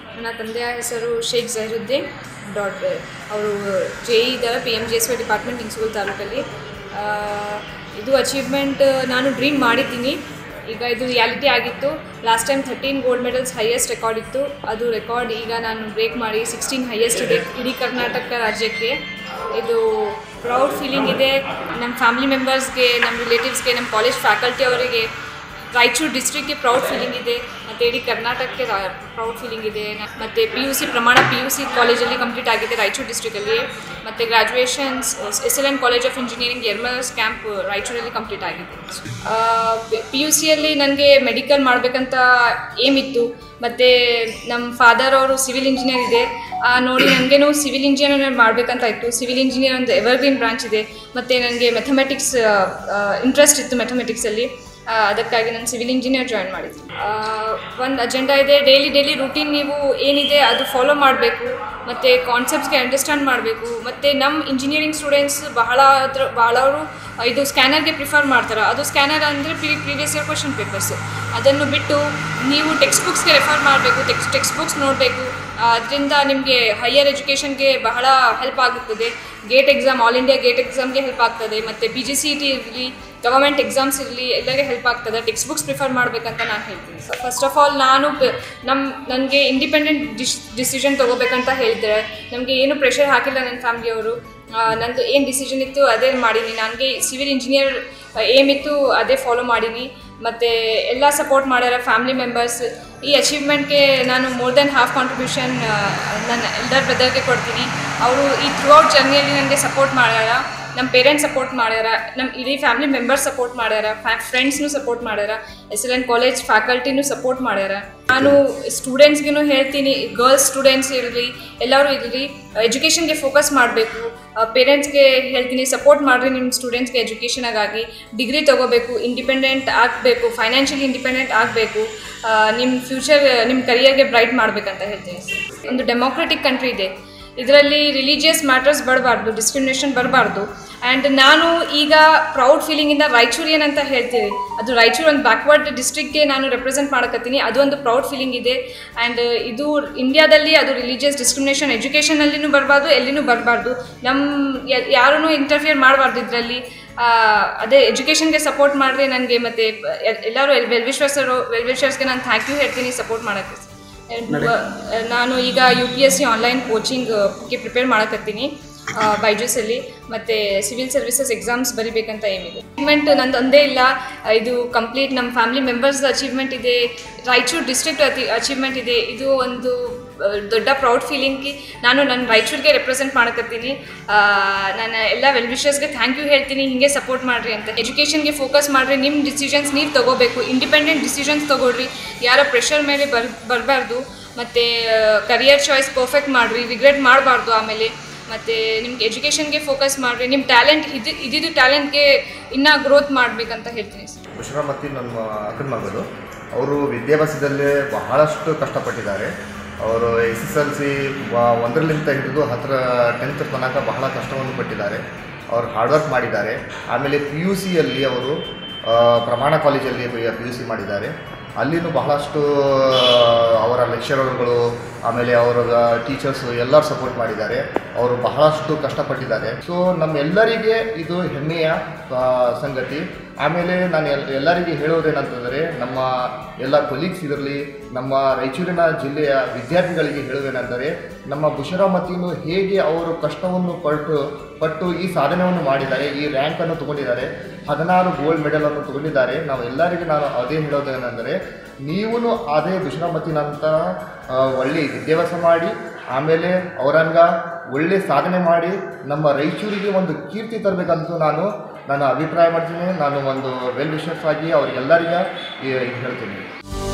ನನ್ನ ತಂದೆಯ ಹೆಸರು ಶೇಖ್ ಜಹೀರುದ್ದೀನ್ ಡಾಟ್ ಅವರು ಜೆ ಇ ಇದ್ದಾರೆ P M G S Y department ನಿಂಗ್ಸ್ಕೂಲ್ ತಾಲೂಕಲ್ಲಿ ಆ, ಇದು ಅಚೀವ್ಮೆಂಟ್ ನಾನು ಡ್ರೀಮ್ ಮಾಡಿದ್ದೀನಿ ಈಗ ಇದು ರಿಯಾಲಿಟಿ ಆಗಿತ್ತು last time thirteen gold medals highest record ಇತ್ತು ಅದು ರೆಕಾರ್ಡ್ ಈಗ ನಾನು ಬ್ರೇಕ್ ಮಾಡಿ ಸಿಕ್ಸ್ಟೀನ್ ಹೈಯೆಸ್ಟ್ ಇದೆ ಇಡೀ ಕರ್ನಾಟಕ ರಾಜ್ಯಕ್ಕೆ ಇದು ಪ್ರೌಡ್ ಫೀಲಿಂಗ್ ಇದೆ ನಮ್ಮ ಫ್ಯಾಮಿಲಿ ಮೆಂಬರ್ಸ್ಗೆ ನಮ್ಮ ರಿಲೇಟಿವ್ಸ್ಗೆ ನಮ್ಮ ಕಾಲೇಜ್ ಫ್ಯಾಕಲ್ಟಿ ಅವರಿಗೆ ರಾಯಚೂರು ಡಿಸ್ಟ್ರಿಕ್ಗೆ ಪ್ರೌಡ್ ಫೀಲಿಂಗ್ ಇದೆ ಮತ್ತು ಇಡೀ ಕರ್ನಾಟಕಕ್ಕೆ ಪ್ರೌಡ್ ಫೀಲಿಂಗ್ ಇದೆ ಮತ್ತು ಪಿ ಯು ಸಿ ಪ್ರಮಾಣ ಪಿ ಯು ಸಿ ಕಾಲೇಜಲ್ಲಿ ಕಂಪ್ಲೀಟ್ ಆಗಿದೆ ರಾಯಚೂರು ಡಿಸ್ಟ್ರಿಕ್ಟಲ್ಲಿ ಮತ್ತು graduations S L N college of engineering Yermarus camp ರಾಯಚೂರಲ್ಲಿ ಕಂಪ್ಲೀಟ್ ಆಗಿದೆ ಪಿ ಯು ಸಿಯಲ್ಲಿ ನನಗೆ ಮೆಡಿಕಲ್ ಮಾಡಬೇಕಂತ ಏಮ್ ಇತ್ತು ಮತ್ತು ನಮ್ಮ ಫಾದರ್ ಅವರು ಸಿವಿಲ್ ಇಂಜಿನಿಯರ್ ಇದೆ ಆ, ನೋಡಿ ನನಗೇನು ಸಿವಿಲ್ ಇಂಜಿನಿಯರ್ ಮಾಡಬೇಕಂತ ಇತ್ತು ಸಿವಿಲ್ ಇಂಜಿನಿಯರ್ ಒಂದು ಎವರ್ಗ್ರೀನ್ ಬ್ರಾಂಚ್ ಇದೆ ಮತ್ತು ನನಗೆ ಮೆಥಮೆಟಿಕ್ಸ್ ಇಂಟ್ರೆಸ್ಟ್ ಇತ್ತು ಮೆಥಮೆಟಿಕ್ಸಲ್ಲಿ ಆ, ಅದಕ್ಕಾಗಿ ನಾನು ಸಿವಿಲ್ ಇಂಜಿನಿಯರ್ ಜಾಯ್ನ್ ಮಾಡಿದ್ದೀನಿ ಒಂದು ಅಜೆಂಡಾ ಇದೆ ಡೈಲಿ ಡೈಲಿ ರೂಟೀನ್ ನೀವು ಏನಿದೆ ಅದು ಫಾಲೋ ಮಾಡಬೇಕು ಮತ್ತು ಕಾನ್ಸೆಪ್ಟ್ಸ್ಗೆ ಅಂಡರ್ಸ್ಟ್ಯಾಂಡ್ ಮಾಡಬೇಕು ಮತ್ತು ನಮ್ಮ ಇಂಜಿನಿಯರಿಂಗ್ ಸ್ಟೂಡೆಂಟ್ಸ್ ಬಹಳ ಹತ್ರ ಬಹಳವರು ಇದು ಸ್ಕ್ಯಾನರ್ಗೆ ಪ್ರಿಫರ್ ಮಾಡ್ತಾರೆ ಅದು ಸ್ಕ್ಯಾನರ್ ಅಂದರೆ pre previous year question papers ಅದನ್ನು ಬಿಟ್ಟು ನೀವು ಟೆಕ್ಸ್ಟ್ ಬುಕ್ಸ್ಗೆ ರೆಫರ್ ಮಾಡಬೇಕು ಟೆಕ್ಸ್ಟ್ ಟೆಕ್ಸ್ಟ್ ಬುಕ್ಸ್ ನೋಡಬೇಕು ಅದರಿಂದ ನಿಮಗೆ ಹೈಯರ್ ಎಜುಕೇಷನ್ಗೆ ಬಹಳ ಹೆಲ್ಪ್ ಆಗುತ್ತದೆ GATE exam all India GATE ಎಕ್ಸಾಮ್ಗೆ ಹೆಲ್ಪ್ ಆಗ್ತದೆ ಮತ್ತು ಪಿ ಜಿ ಸಿ ಟಿ ಇರಲಿ ಗವರ್ಮೆಂಟ್ ಎಕ್ಸಾಮ್ಸ್ ಇರಲಿ ಎಲ್ಲರಿಗೆ ಹೆಲ್ಪ್ ಆಗ್ತದೆ ಟೆಕ್ಸ್ಟ್ ಬುಕ್ಸ್ ಪ್ರಿಫರ್ ಮಾಡಬೇಕಂತ ನಾನು ಹೇಳ್ತೀನಿ ಫಸ್ಟ್ ಆಫ್ ಆಲ್ ನಾನು ನಮ್ಮ ನನಗೆ ಇಂಡಿಪೆಂಡೆಂಟ್ ಡಿಶ್ ಡಿಸಿಷನ್ ತೊಗೋಬೇಕಂತ ಹೇಳಿದ್ರೆ ನಮಗೆ ಏನು ಪ್ರೆಷರ್ ಹಾಕಿಲ್ಲ ನನ್ನ ಫ್ಯಾಮಿಲಿಯವರು ನಂದು ಏನು ಡಿಸಿಷನ್ ಇತ್ತು ಅದೇ ಮಾಡೀನಿ ನನಗೆ ಸಿವಿಲ್ ಇಂಜಿನಿಯರ್ ಏಮ್ ಇತ್ತು ಅದೇ ಫಾಲೋ ಮಾಡೀನಿ ಮತ್ತು ಎಲ್ಲ ಸಪೋರ್ಟ್ ಮಾಡ್ಯಾರ ಫ್ಯಾಮಿಲಿ ಮೆಂಬರ್ಸ್ ಈ ಅಚೀವ್ಮೆಂಟ್ಗೆ ನಾನು ಮೋರ್ ದೆನ್ ಹಾಫ್ ಕಾಂಟ್ರಿಬ್ಯೂಷನ್ ನನ್ನ ಎಲ್ಡರ್ ಬ್ರದರ್ಗೆ ಕೊಡ್ತೀನಿ ಅವರು ಈ ಥ್ರೂ ಔಟ್ ಜರ್ನಿಯಲ್ಲಿ ನನಗೆ ಸಪೋರ್ಟ್ ಮಾಡ್ಯಾರ ನಮ್ಮ ಪೇರೆಂಟ್ಸ್ ಸಪೋರ್ಟ್ ಮಾಡ್ಯಾರ ನಮ್ಮ ಇಡೀ ಫ್ಯಾಮಿಲಿ ಮೆಂಬರ್ಸ್ ಸಪೋರ್ಟ್ ಮಾಡ್ಯಾರ ಫ್ಯಾ ಫ್ರೆಂಡ್ಸ್ನು ಸಪೋರ್ಟ್ ಮಾಡ್ಯಾರ ಎಸ್ ಎಲ್ ಎನ್ ಕಾಲೇಜ್ ಫ್ಯಾಕಲ್ಟಿನೂ ಸಪೋರ್ಟ್ ಮಾಡ್ಯಾರ ನಾನು ಸ್ಟೂಡೆಂಟ್ಸ್ಗೂ ಹೇಳ್ತೀನಿ ಗರ್ಲ್ಸ್ ಸ್ಟೂಡೆಂಟ್ಸ್ ಇರಲಿ ಎಲ್ಲರೂ ಇರಲಿ ಎಜುಕೇಷನ್ಗೆ ಫೋಕಸ್ ಮಾಡಬೇಕು ಪೇರೆಂಟ್ಸ್ಗೆ ಹೇಳ್ತೀನಿ ಸಪೋರ್ಟ್ ಮಾಡಿರಿ ನಿಮ್ಮ ಸ್ಟೂಡೆಂಟ್ಸ್ಗೆ ಎಜುಕೇಷನಾಗಾಗಿ ಡಿಗ್ರಿ ತೊಗೋಬೇಕು ಇಂಡಿಪೆಂಡೆಂಟ್ ಆಗಬೇಕು ಫೈನಾನ್ಷಿಯಲಿ ಇಂಡಿಪೆಂಡೆಂಟ್ ಆಗಬೇಕು ನಿಮ್ಮ ಫ್ಯೂಚರ್ ನಿಮ್ಮ ಕರಿಯರ್ಗೆ ಬ್ರೈಟ್ ಮಾಡಬೇಕಂತ ಹೇಳ್ತೀನಿ ಒಂದು ಡೆಮೋಕ್ರೆಟಿಕ್ ಕಂಟ್ರಿ ಇದೆ ಇದರಲ್ಲಿ ರಿಲಿಜಿಯಸ್ ಮ್ಯಾಟರ್ಸ್ ಬರಬಾರ್ದು ಡಿಸ್ಕ್ರಿಮಿನೇಷನ್ ಬರಬಾರ್ದು ಆ್ಯಂಡ್ ನಾನು ಈಗ ಪ್ರೌಡ್ ಫೀಲಿಂಗಿಂದ ರಾಯಚೂರಿಯನ್ ಅಂತ ಹೇಳ್ತೀವಿ ಅದು ರಾಯಚೂರು ಒಂದು ಬ್ಯಾಕ್ವರ್ಡ್ ಡಿಸ್ಟ್ರಿಕ್ಗೆ ನಾನು ರೆಪ್ರೆಸೆಂಟ್ ಮಾಡಕತ್ತೀನಿ ಅದು ಒಂದು ಪ್ರೌಡ್ ಫೀಲಿಂಗ್ ಇದೆ ಆ್ಯಂಡ್ ಇದು ಇಂಡಿಯಾದಲ್ಲಿ ಅದು ರಿಲಿಜಿಯಸ್ ಡಿಸ್ಕ್ರಿಮಿನೇಷನ್ ಎಜುಕೇಷನಲ್ಲಿನೂ ಬರಬಾರ್ದು ಎಲ್ಲಿನೂ ಬರಬಾರ್ದು ನಮ್ಮ ಯಾರೂ ಇಂಟರ್ಫಿಯರ್ ಮಾಡಬಾರ್ದು ಇದರಲ್ಲಿ ಅದೇ ಎಜುಕೇಷನ್ಗೆ ಸಪೋರ್ಟ್ ಮಾಡಿದ್ರೆ ನನಗೆ ಮತ್ತು ಎಲ್ಲರೂ ವೆಲ್ ವಿಶ್ವಸರು ವೆಲ್ ವಿಶರ್ಸ್ಗೆ ನಾನು ಥ್ಯಾಂಕ್ ಯು ಹೇಳ್ತೀನಿ ಸಪೋರ್ಟ್ ಮಾಡೋಕ್ಕೆ ನಾನು ಈಗ U P S C online ಕೋಚಿಂಗ್ಗೆ ಪ್ರಿಪೇರ್ ಮಾಡಕತ್ತೀನಿ ಬೈಜೂಸಲ್ಲಿ ಮತ್ತು ಸಿವಿಲ್ ಸರ್ವಿಸಸ್ ಎಕ್ಸಾಮ್ಸ್ ಬರಿಬೇಕಂತ ಏನಿದೆ ಅಚೀವ್ಮೆಂಟ್ ನಂದು ಒಂದೇ ಇಲ್ಲ ಇದು ಕಂಪ್ಲೀಟ್ ನಮ್ಮ ಫ್ಯಾಮಿಲಿ ಮೆಂಬರ್ಸ್ ಅಚೀವ್ಮೆಂಟ್ ಇದೆ ರಾಯಚೂರು ಡಿಸ್ಟ್ರಿಕ್ಟ್ ಅತಿ ಅಚೀವ್ಮೆಂಟ್ ಇದೆ ಇದು ಒಂದು ಆ, ದೊಡ್ಡ ಪ್ರೌಡ್ ಫೀಲಿಂಗ್ಗೆ ನಾನು ನನ್ನ ರಾಯಚೂರಿಗೆ ರೆಪ್ರೆಸೆಂಟ್ ಮಾಡಕತ್ತೀನಿ ನಾನು ಎಲ್ಲ ವೆಲ್ ವಿಷರ್ಸ್ಗೆ ಥ್ಯಾಂಕ್ ಯು ಹೇಳ್ತೀನಿ ಹಿಂಗೆ ಸಪೋರ್ಟ್ ಮಾಡಿರಿ ಅಂತ ಎಜುಕೇಷನ್ಗೆ ಫೋಕಸ್ ಮಾಡಿರಿ ನಿಮ್ಮ ಡಿಸಿಷನ್ಸ್ ನೀವು ತೊಗೋಬೇಕು ಇಂಡಿಪೆಂಡೆಂಟ್ ಡಿಸಿಷನ್ಸ್ ತೊಗೊಳ್ರಿ ಯಾರೋ ಪ್ರೆಷರ್ ಮೇಲೆ ಬರ್ ಬರಬಾರ್ದು ಮತ್ತು ಕರಿಯರ್ ಚಾಯ್ಸ್ ಪರ್ಫೆಕ್ಟ್ ಮಾಡಿರಿ ರಿಗ್ರೆಟ್ ಮಾಡಬಾರ್ದು ಆಮೇಲೆ ಮತ್ತು ನಿಮ್ಗೆ ಎಜುಕೇಷನ್ಗೆ ಫೋಕಸ್ ಮಾಡಿರಿ ನಿಮ್ಮ ಟ್ಯಾಲೆಂಟ್ ಇದು ಇದ್ದಿದ್ದು ಟ್ಯಾಲೆಂಟ್ಗೆ ಇನ್ನೂ ಗ್ರೋತ್ ಮಾಡಬೇಕಂತ ಹೇಳ್ತೀನಿ ಸರ್ ವಿಶ್ರಾಮತಿ ನಮ್ಮ ಅಕ್ಕನ ಮಗಳು ಅವರು ವಿದ್ಯಾಭ್ಯಾಸದಲ್ಲಿ ಬಹಳಷ್ಟು ಕಷ್ಟಪಟ್ಟಿದ್ದಾರೆ ಅವರು ಎಸ್ ಎಸ್ ಎಲ್ ಸಿ ಒಂದರಲ್ಲಿಂದ ಹಿಡಿದು ಹತ್ತಿರ ಟೆಂತ್ ತನಕ ಬಹಳ ಕಷ್ಟವನ್ನು ಪಟ್ಟಿದ್ದಾರೆ ಅವರು ಹಾರ್ಡ್ ವರ್ಕ್ ಮಾಡಿದ್ದಾರೆ ಆಮೇಲೆ ಪಿ ಯು ಸಿಯಲ್ಲಿ ಅವರು ಆ, ಪ್ರಮಾಣ ಕಾಲೇಜಲ್ಲಿ ಪಿ ಯು ಸಿ ಮಾಡಿದ್ದಾರೆ ಅಲ್ಲಿನೂ ಬಹಳಷ್ಟು ಅವರ ಲೆಕ್ಚರರ್ಗಳು ಆಮೇಲೆ ಅವರ ಟೀಚರ್ಸು ಎಲ್ಲರೂ ಸಪೋರ್ಟ್ ಮಾಡಿದ್ದಾರೆ ಅವರು ಬಹಳಷ್ಟು ಕಷ್ಟಪಟ್ಟಿದ್ದಾರೆ ಸೊ ನಮ್ಮೆಲ್ಲರಿಗೆ ಇದು ಹೆಮ್ಮೆಯ ಆ, ಸಂಗತಿ ಆಮೇಲೆ ನಾನು ಎಲ್ ಎಲ್ಲರಿಗೆ ಹೇಳೋದೇನಂತಂದರೆ ನಮ್ಮ ಎಲ್ಲ ಕೊಲೀಗ್ಸ್ ಇದರಲ್ಲಿ ನಮ್ಮ ರಾಯಚೂರಿನ ಜಿಲ್ಲೆಯ ವಿದ್ಯಾರ್ಥಿಗಳಿಗೆ ಹೇಳುವುದೇನೆಂದರೆ ನಮ್ಮ ಬುಷರಾಮತಿನು ಹೇಗೆ ಅವರು ಕಷ್ಟವನ್ನು ಪಟ್ಟು ಪಟ್ಟು ಈ ಸಾಧನೆಯನ್ನು ಮಾಡಿದ್ದಾರೆ ಈ ರ್ಯಾಂಕನ್ನು ತಗೊಂಡಿದ್ದಾರೆ ಹದಿನಾರು ಗೋಲ್ಡ್ ಮೆಡಲನ್ನು ತಗೊಂಡಿದ್ದಾರೆ ನಾವು ಎಲ್ಲರಿಗೂ ನಾನು ಅದೇ ಹೇಳೋದೇನೆಂದರೆ ನೀವು ಅದೇ ಬುಷರಾಮತಿನಂತ ಒಳ್ಳೆ ವಿದ್ಯಾಭ್ಯಾಸ ಮಾಡಿ ಆಮೇಲೆ ಅವರಂಗ ಒಳ್ಳೆ ಸಾಧನೆ ಮಾಡಿ ನಮ್ಮ ರಾಯಚೂರಿಗೆ ಒಂದು ಕೀರ್ತಿ ತರಬೇಕಂತ ನಾನು ನಾನು ಅಭಿಪ್ರಾಯ ಮಾಡ್ತೀನಿ ನಾನು ಒಂದು ವೆಲ್ ವಿಷರ್ಸ್ ಆಗಿ ಅವರಿಗೆಲ್ಲರಿಗೆ ಹೇಳ್ತೀನಿ